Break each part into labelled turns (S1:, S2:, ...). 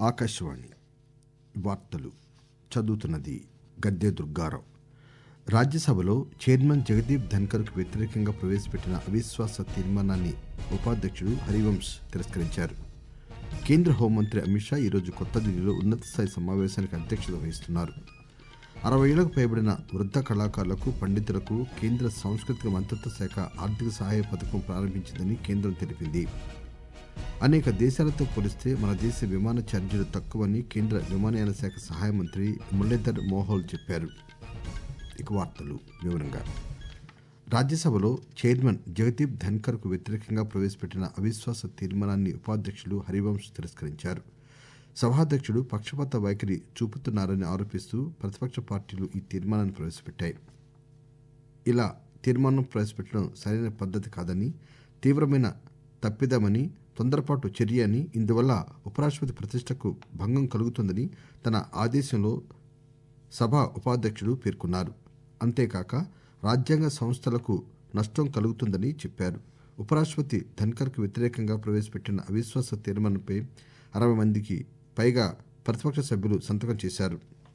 S1: ఆకాశవాణి వార్తలు చదువుతున్నది గద్దె దుర్గారావు రాజ్యసభలో చైర్మన్ జగదీప్ ధన్కర్కు వ్యతిరేకంగా ప్రవేశపెట్టిన అవిశ్వాస తీర్మానాన్ని ఉపాధ్యక్షుడు హరివంశ్ తిరస్కరించారు కేంద్ర హోంమంత్రి అమిత్ షా ఈరోజు కొత్త ఢిల్లీలో ఉన్నత స్థాయి సమావేశానికి అధ్యక్షత వహిస్తున్నారు అరవై ఏళ్లకు పైబడిన వృద్ధ కళాకారులకు పండితులకు కేంద్ర సాంస్కృతిక మంత్రిత్వ శాఖ ఆర్థిక సహాయ పథకం ప్రారంభించిందని కేంద్రం తెలిపింది అనేక దేశాలతో పోలిస్తే మన దేశ విమాన ఛార్జీలు తక్కువని కేంద్ర విమానయాన శాఖ సహాయ మంత్రి మురళీధర్ మోహోల్ చెప్పారు ఇక వార్తలు వివరంగా రాజ్యసభలో చైర్మన్ జగదీప్ ధన్కర్ కు వ్యతిరేకంగా ప్రవేశపెట్టిన అవిశ్వాస తీర్మానాన్ని ఉపాధ్యక్షులు హరివంశ్ తిరస్కరించారు సభాధ్యక్షుడు పక్షపాత వైఖరి చూపుతున్నారని ఆరోపిస్తూ ప్రతిపక్ష పార్టీలు ఈ తీర్మానాన్ని ప్రవేశపెట్టాయి ఇలా తీర్మానం ప్రవేశపెట్టడం సరైన పద్దతి కాదని తీవ్రమైన తప్పిదమని తొందరపాటు చర్య అని ఇందువల్ల ఉపరాష్టపతి ప్రతిష్టకు భంగం కలుగుతుందని తన ఆదేశంలో సభ ఉపాధ్యక్షుడు పేర్కొన్నారు అంతేకాక రాజ్యాంగ సంస్థలకు నష్టం కలుగుతుందని చెప్పారు ఉపరాష్టపతి ధన్కర్ కు వ్యతిరేకంగా ప్రవేశపెట్టిన అవిశ్వాస తీర్మానంపై అరవై మందికి పైగా ప్రతిపక్ష సభ్యులు సంతకం చేశారు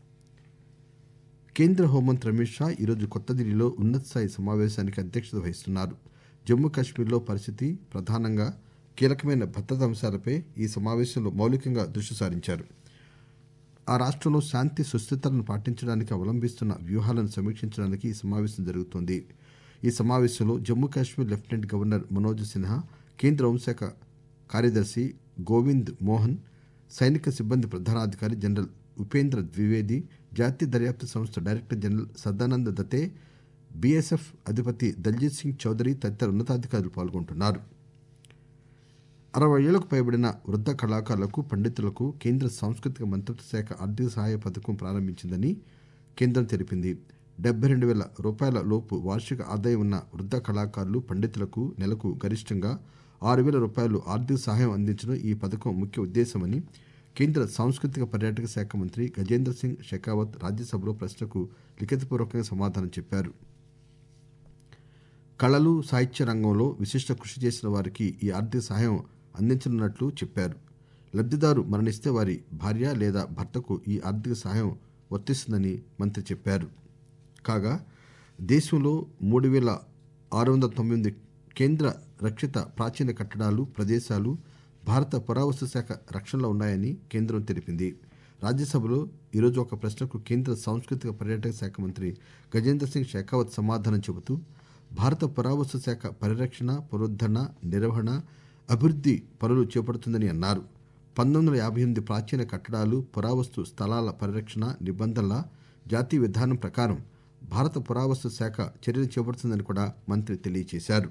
S1: కేంద్ర హోంమంత్రి అమిత్ షా ఈరోజు కొత్త ఢిల్లీలో ఉన్నత స్థాయి సమావేశానికి అధ్యక్షత వహిస్తున్నారు జమ్మూ కాశ్మీర్లో పరిస్థితి ప్రధానంగా కీలకమైన భద్రతా అంశాలపై ఈ సమావేశంలో మౌలికంగా దృష్టి సారించారు ఆ రాష్టంలో శాంతి సుస్థిరతలను పాటించడానికి అవలంబిస్తున్న వ్యూహాలను సమీక్షించడానికి ఈ సమావేశం జరుగుతోంది ఈ సమావేశంలో జమ్మూ కాశ్మీర్ లెఫ్టినెంట్ గవర్నర్ మనోజ్ సిన్హా కేంద్ర హోంశాఖ కార్యదర్శి గోవింద్ మోహన్ సైనిక సిబ్బంది ప్రధానాధికారి జనరల్ ఉపేంద్ర ద్వివేది జాతీయ దర్యాప్తు సంస్థ director general Sadananda Date BSF అధిపతి దల్జీత్ సింగ్ చౌదరి తదితర ఉన్నతాధికారులు పాల్గొంటున్నారు అరవై ఏళ్లకు పైబడిన వృద్ధ కళాకారులకు పండితులకు కేంద్ర సాంస్కృతిక మంత్రిత్వ శాఖ ఆర్థిక సహాయ పథకం ప్రారంభించిందని కేంద్రం తెలిపింది డెబ్బై రెండు వేల రూపాయల లోపు వార్షిక ఆదాయం ఉన్న వృద్ధ కళాకారులు పండితులకు నెలకు గరిష్టంగా ఆరు వేల రూపాయలు ఆర్థిక సహాయం అందించడం ఈ పథకం ముఖ్య ఉద్దేశమని కేంద్ర సాంస్కృతిక పర్యాటక శాఖ మంత్రి గజేంద్ర సింగ్ షెకావత్ రాజ్యసభలో ప్రశ్నకు లిఖితపూర్వకంగా సమాధానం చెప్పారు కళలు సాహిత్య రంగంలో విశిష్ట కృషి చేసిన వారికి ఈ ఆర్థిక సహాయం అందించనున్నట్లు చెప్పారు లబ్దిదారు మరణిస్తే వారి భార్య లేదా భర్తకు ఈ ఆర్థిక సహాయం వర్తిస్తుందని మంత్రి చెప్పారు కాగా దేశంలో మూడు వేల ఆరు వందల తొమ్మిది కేంద్ర రక్షిత ప్రాచీన కట్టడాలు ప్రదేశాలు భారత పురావస్తు శాఖ రక్షణలో ఉన్నాయని కేంద్రం తెలిపింది రాజ్యసభలో ఈరోజు ఒక ప్రశ్నకు కేంద్ర సాంస్కృతిక పర్యాటక శాఖ మంత్రి గజేంద్ర సింగ్ షెకావత్ సమాధానం చెబుతూ భారత పురావస్తు శాఖ పరిరక్షణ పునరుద్దరణ నిర్వహణ అభివృద్ది పనులు చేపడుతుందని అన్నారు పంతొమ్మిది వందల యాభై ఎనిమిది ప్రాచీన కట్టడాలు పురావస్తు స్థలాల పరిరక్షణ నిబంధనల జాతీయ విధానం ప్రకారం భారత పురావస్తు శాఖ చర్యలు చేపడుతుందని కూడా మంత్రి తెలియజేశారు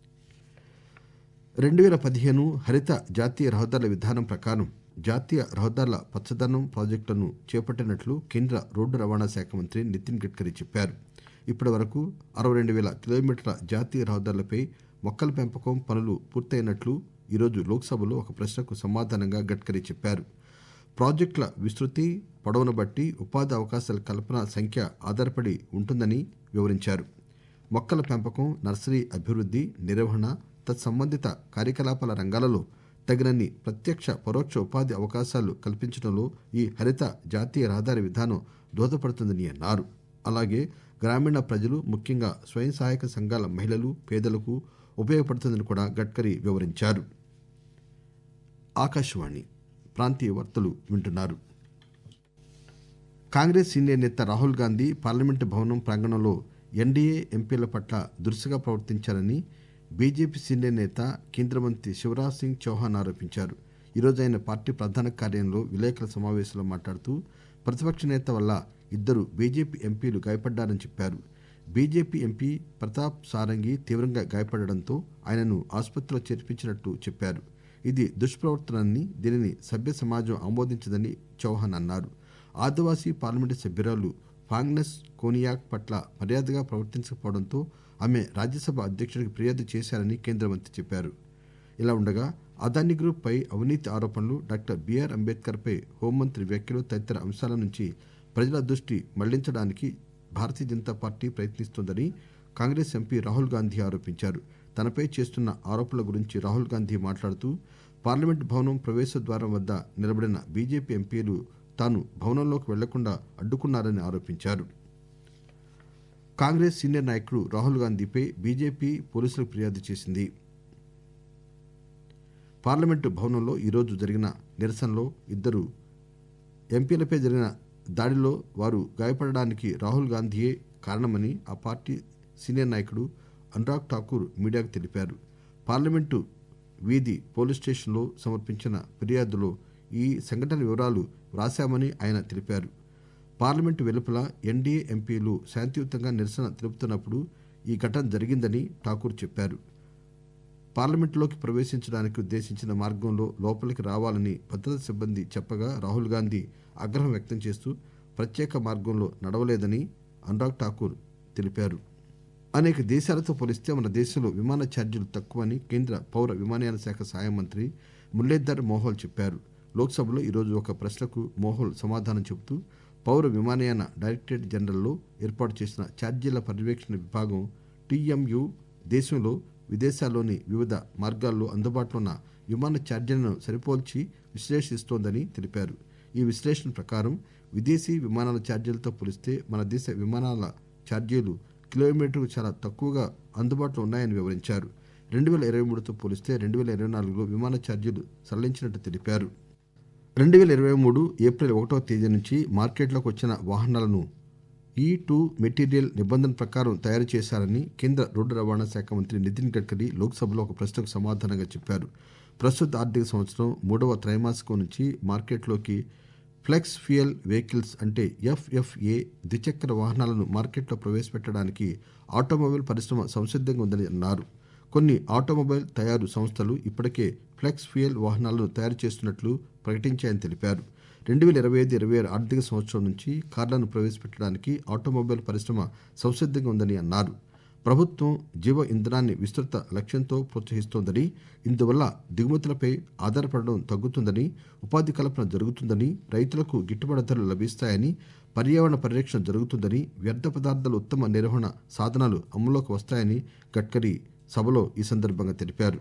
S1: రెండు వేల పదిహేను హరిత జాతీయ రహదారుల విధానం ప్రకారం జాతీయ రహదారుల పచ్చదనం ప్రాజెక్టులను చేపట్టినట్లు కేంద్ర రోడ్డు రవాణా శాఖ మంత్రి నితిన్ గడ్కరీ చెప్పారు ఇప్పటి వరకు అరవై రెండు వేల కిలోమీటర్ల జాతీయ రహదారులపై మొక్కల పెంపకం పనులు పూర్తయినట్లు ఈరోజు లోక్సభలో ఒక ప్రశ్నకు సమాధానంగా గడ్కరీ చెప్పారు ప్రాజెక్టుల విస్తృతి పొడవును బట్టి ఉపాధి అవకాశాల కల్పన సంఖ్య ఆధారపడి ఉంటుందని వివరించారు మొక్కల పెంపకం నర్సరీ అభివృద్ది నిర్వహణ తత్సంబంధిత కార్యకలాపాల రంగాలలో తగినన్ని ప్రత్యక్ష పరోక్ష ఉపాధి అవకాశాలు కల్పించడంలో ఈ హరిత జాతీయ రహదారి విధానం దోహదపడుతుందని అన్నారు అలాగే గ్రామీణ ప్రజలు ముఖ్యంగా స్వయం సహాయక సంఘాల మహిళలు పేదలకు ఉపయోగపడుతుందని కూడా గడ్కరీ వివరించారు ఆకాశవాణి ప్రాంతీయ వార్తలు వింటున్నారు కాంగ్రెస్ సీనియర్ నేత రాహుల్ గాంధీ పార్లమెంటు భవనం ప్రాంగణంలో ఎన్డీఏ ఎంపీల పట్ల దురుసుగా ప్రవర్తించారని బీజేపీ సీనియర్ నేత కేంద్ర మంత్రి శివరాజ్ సింగ్ చౌహాన్ ఆరోపించారు ఈరోజు ఆయన పార్టీ ప్రధాన కార్యాలయంలో విలేకరుల సమావేశంలో మాట్లాడుతూ ప్రతిపక్ష నేత వల్ల ఇద్దరు బీజేపీ ఎంపీలు గాయపడ్డారని చెప్పారు బీజేపీ ఎంపీ ప్రతాప్ సారంగి తీవ్రంగా గాయపడడంతో ఆయనను ఆసుపత్రిలో చేర్పించినట్టు చెప్పారు ఇది దుష్ప్రవర్తనని దీనిని సభ్య సమాజం ఆమోదించదని చౌహాన్ అన్నారు ఆదివాసీ పార్లమెంటు సభ్యురాలు ఫాంగ్నెస్ కోనియాక్ పట్ల మర్యాదగా ప్రవర్తించకపోవడంతో ఆమె రాజ్యసభ అధ్యక్షుడికి ఫిర్యాదు చేశారని కేంద్ర మంత్రి చెప్పారు ఇలా ఉండగా అదానీ గ్రూప్ పై అవినీతి ఆరోపణలు డాక్టర్ బిఆర్ అంబేద్కర్ పై హోంమంత్రి వ్యాఖ్యలు తదితర అంశాల నుంచి ప్రజల దృష్టి మళ్లించడానికి భారతీయ జనతా పార్టీ ప్రయత్నిస్తోందని కాంగ్రెస్ ఎంపీ రాహుల్ గాంధీ ఆరోపించారు తనపై చేస్తున్న ఆరోపణల గురించి రాహుల్ గాంధీ మాట్లాడుతూ పార్లమెంట్ భవనం ప్రవేశ ద్వారం వద్ద నిలబడిన బీజేపీ ఎంపీలు తాను భవనంలోకి వెళ్లకుండా అడ్డుకున్నారని ఆరోపించారు కాంగ్రెస్ సీనియర్ నాయకుడు రాహుల్ గాంధీపై బీజేపీ పోలీసులకు ఫిర్యాదు చేసింది పార్లమెంటు భవనంలో ఈరోజు జరిగిన నిరసనలో ఇద్దరు ఎంపీలపై జరిగిన దాడిలో వారు గాయపడడానికి రాహుల్ గాంధీయే కారణమని ఆ పార్టీ సీనియర్ నాయకుడు అనురాగ్ ఠాకూర్ మీడియాకు తెలిపారు పార్లమెంటు వీధి పోలీస్ స్టేషన్లో సమర్పించిన ఫిర్యాదులో ఈ సంఘటన వివరాలు వ్రాశామని ఆయన తెలిపారు పార్లమెంటు వెలుపల ఎన్డీఏ ఎంపీలు శాంతియుతంగా నిరసన తెలుపుతున్నప్పుడు ఈ ఘటన జరిగిందని ఠాకూర్ చెప్పారు పార్లమెంటులోకి ప్రవేశించడానికి ఉద్దేశించిన మార్గంలో లోపలికి రావాలని భద్రతా సిబ్బంది చెప్పగా రాహుల్ గాంధీ ఆగ్రహం వ్యక్తం చేస్తూ ప్రత్యేక మార్గంలో నడవలేదని అనురాగ్ ఠాకూర్ తెలిపారు అనేక దేశాలతో పోలిస్తే మన దేశంలో విమాన ఛార్జీలు తక్కువని కేంద్ర పౌర విమానయాన శాఖ సహాయ మంత్రి మురళీధర్ మోహోల్ చెప్పారు లోక్సభలో ఈరోజు ఒక ప్రశ్నకు మోహోల్ సమాధానం చెబుతూ పౌర విమానయాన డైరెక్టరేట్ జనరల్లో ఏర్పాటు చేసిన ఛార్జీల పర్యవేక్షణ విభాగం టీఎంయు దేశంలో విదేశాల్లోని వివిధ మార్గాల్లో అందుబాటులో ఉన్న విమాన ఛార్జీలను సరిపోల్చి విశ్లేషిస్తోందని తెలిపారు ఈ విశ్లేషణ ప్రకారం విదేశీ విమానాల ఛార్జీలతో పోలిస్తే మన దేశ విమానాల ఛార్జీలు కిలోమీటర్కు చాలా తక్కువగా అందుబాటులో ఉన్నాయని వివరించారు రెండు వేల ఇరవై మూడుతో పోలిస్తే రెండు వేల ఇరవై నాలుగులో విమాన ఛార్జీలు సడలించినట్టు తెలిపారు రెండు వేల ఇరవై మూడు ఏప్రిల్ ఒకటవ తేదీ నుంచి మార్కెట్లోకి వచ్చిన వాహనాలను ఈ టూ మెటీరియల్ నిబంధన ప్రకారం తయారు చేశారని కేంద్ర రోడ్డు రవాణా శాఖ మంత్రి నితిన్ గడ్కరీ లోక్సభలో ఒక ప్రశ్నకు సమాధానంగా చెప్పారు ప్రస్తుత ఆర్థిక సంవత్సరం మూడవ త్రైమాసికం నుంచి మార్కెట్లోకి ఫ్లెక్స్ ఫ్యూయల్ వెహికల్స్ అంటే ఎఫ్ఎఫ్ఏ ద్విచక్ర వాహనాలను మార్కెట్లో ప్రవేశపెట్టడానికి ఆటోమొబైల్ పరిశ్రమ సంసిద్ధంగా ఉందని అన్నారు కొన్ని ఆటోమొబైల్ తయారు సంస్థలు ఇప్పటికే ఫ్లెక్స్ ఫ్యూయల్ వాహనాలను తయారు చేస్తున్నట్లు ప్రకటించాయని తెలిపారు రెండు వేల ఇరవై ఐదు ఇరవై ఆరు ఆర్థిక సంవత్సరం నుంచి కార్లను ప్రవేశపెట్టడానికి ఆటోమొబైల్ పరిశ్రమ సంసిద్ధంగా ఉందని అన్నారు ప్రభుత్వం జీవ ఇంధనాన్ని విస్తృత లక్ష్యంతో ప్రోత్సహిస్తోందని ఇందువల్ల దిగుమతులపై ఆధారపడడం తగ్గుతుందని ఉపాధి కల్పన జరుగుతుందని రైతులకు గిట్టుబాటు ధరలు లభిస్తాయని పర్యావరణ పరిరక్షణ జరుగుతుందని వ్యర్థ పదార్థాల ఉత్తమ నిర్వహణ సాధనాలు అమలులోకి వస్తాయని గడ్కరీ సభలో ఈ సందర్భంగా తెలిపారు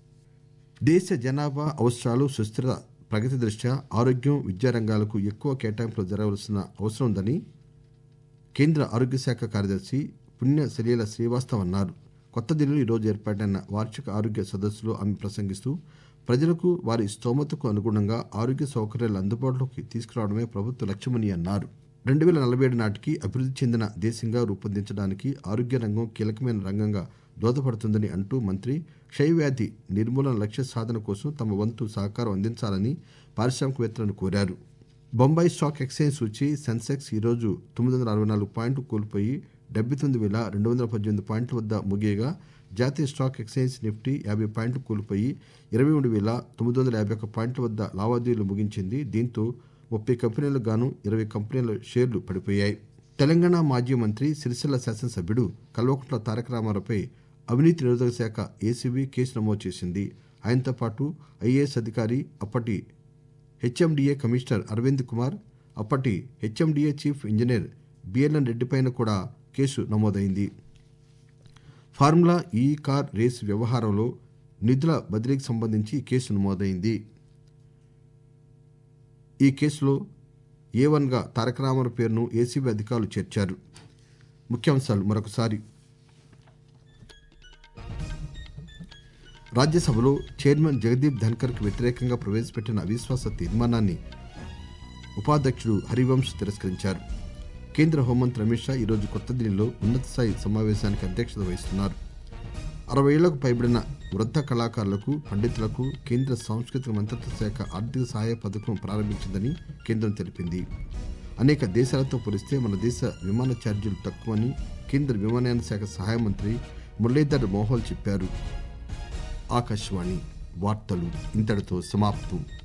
S1: దేశ జనాభా అవసరాలు సుస్థిర ప్రగతి దృష్ట్యా ఆరోగ్యం విద్యా రంగాలకు ఎక్కువ కేటాయింపులు జరగవలసిన అవసరం ఉందని కేంద్ర ఆరోగ్య శాఖ కార్యదర్శి పుణ్య సలీల శ్రీవాస్తవ్ అన్నారు కొత్త ఢిల్లీలో ఈరోజు ఏర్పాటైన వార్షిక ఆరోగ్య సదస్సులో ఆమె ప్రసంగిస్తూ ప్రజలకు వారి స్తోమతకు అనుగుణంగా ఆరోగ్య సౌకర్యాలు అందుబాటులోకి తీసుకురావడమే ప్రభుత్వ లక్ష్యమని అన్నారు రెండు వేల నలభై ఏడు నాటికి అభివృద్ధి చెందిన దేశంగా రూపొందించడానికి ఆరోగ్య రంగం కీలకమైన రంగంగా దోహదపడుతుందని అంటూ మంత్రి క్షయవ్యాధి నిర్మూలన లక్ష్య సాధన కోసం తమ వంతు సహకారం అందించాలని పారిశ్రామికవేత్తలను కోరారు బొంబాయి స్టాక్ ఎక్స్చేంజ్ సూచి సెన్సెక్స్ ఈరోజు తొమ్మిది వందల అరవై నాలుగు పాయింట్లు కోల్పోయి డెబ్బై తొమ్మిది వేల రెండు వందల పద్దెనిమిది పాయింట్ల వద్ద ముగియగా జాతీయ స్టాక్ ఎక్స్చేంజ్ నిఫ్టీ యాభై పాయింట్లు కోల్పోయి ఇరవై మూడు వేల తొమ్మిది వందల యాభై ఒక్క పాయింట్ల వద్ద లావాదేవీలు ముగించింది దీంతో ముప్పై కంపెనీలకు గాను ఇరవై కంపెనీల షేర్లు పడిపోయాయి తెలంగాణ మాజీ మంత్రి సిరిసిల్ల శాసనసభ్యుడు కల్వకుంట్ల తారక రామారావుపై అవినీతి నిరోధక శాఖ ఏసీబీ కేసు నమోదు చేసింది ఆయనతో పాటు ఐఏఎస్ అధికారి అప్పటి హెచ్ఎండిఏ కమిషనర్ అరవింద్ కుమార్ అప్పటి హెచ్ఎండిఏ చీఫ్ ఇంజనీర్ బిఎల్ఎన్ రెడ్డిపైన కూడా కేసు నమోదైంది ఫార్ములా ఈ కార్ రేసు వ్యవహారంలో నిధుల బదిలీకి సంబంధించి కేసు నమోదైంది ఈ కేసులో ఏ వన్గా తారక రామారావు పేరును ఏసీబీ అధికారులు చేర్చారు ముఖ్యాంశాలు మరొకసారి రాజ్యసభలో చైర్మన్ జగదీప్ ధన్కర్కు వ్యతిరేకంగా ప్రవేశపెట్టిన అవిశ్వాస తీర్మానాన్ని ఉపాధ్యక్షుడు హరివంశ్ తిరస్కరించారు కేంద్ర హోంమంత్రి అమిత్ షా ఈరోజు కొత్త ఢిల్లీలో ఉన్నత స్థాయి సమావేశానికి అధ్యక్షత వహిస్తున్నారు అరవై ఏళ్లకు పైబడిన వృద్ధ కళాకారులకు పండితులకు కేంద్ర సాంస్కృతిక మంత్రిత్వ శాఖ ఆర్థిక సహాయ పథకం ప్రారంభించిందని కేంద్రం తెలిపింది అనేక దేశాలతో పోలిస్తే మన దేశ విమాన ఛార్జీలు తక్కువని కేంద్ర విమానయాన శాఖ సహాయ మంత్రి మురళీధర్ మోహోల్ చెప్పారు ఆకాశవాణి వార్తలు ఇంతటితో సమాప్తం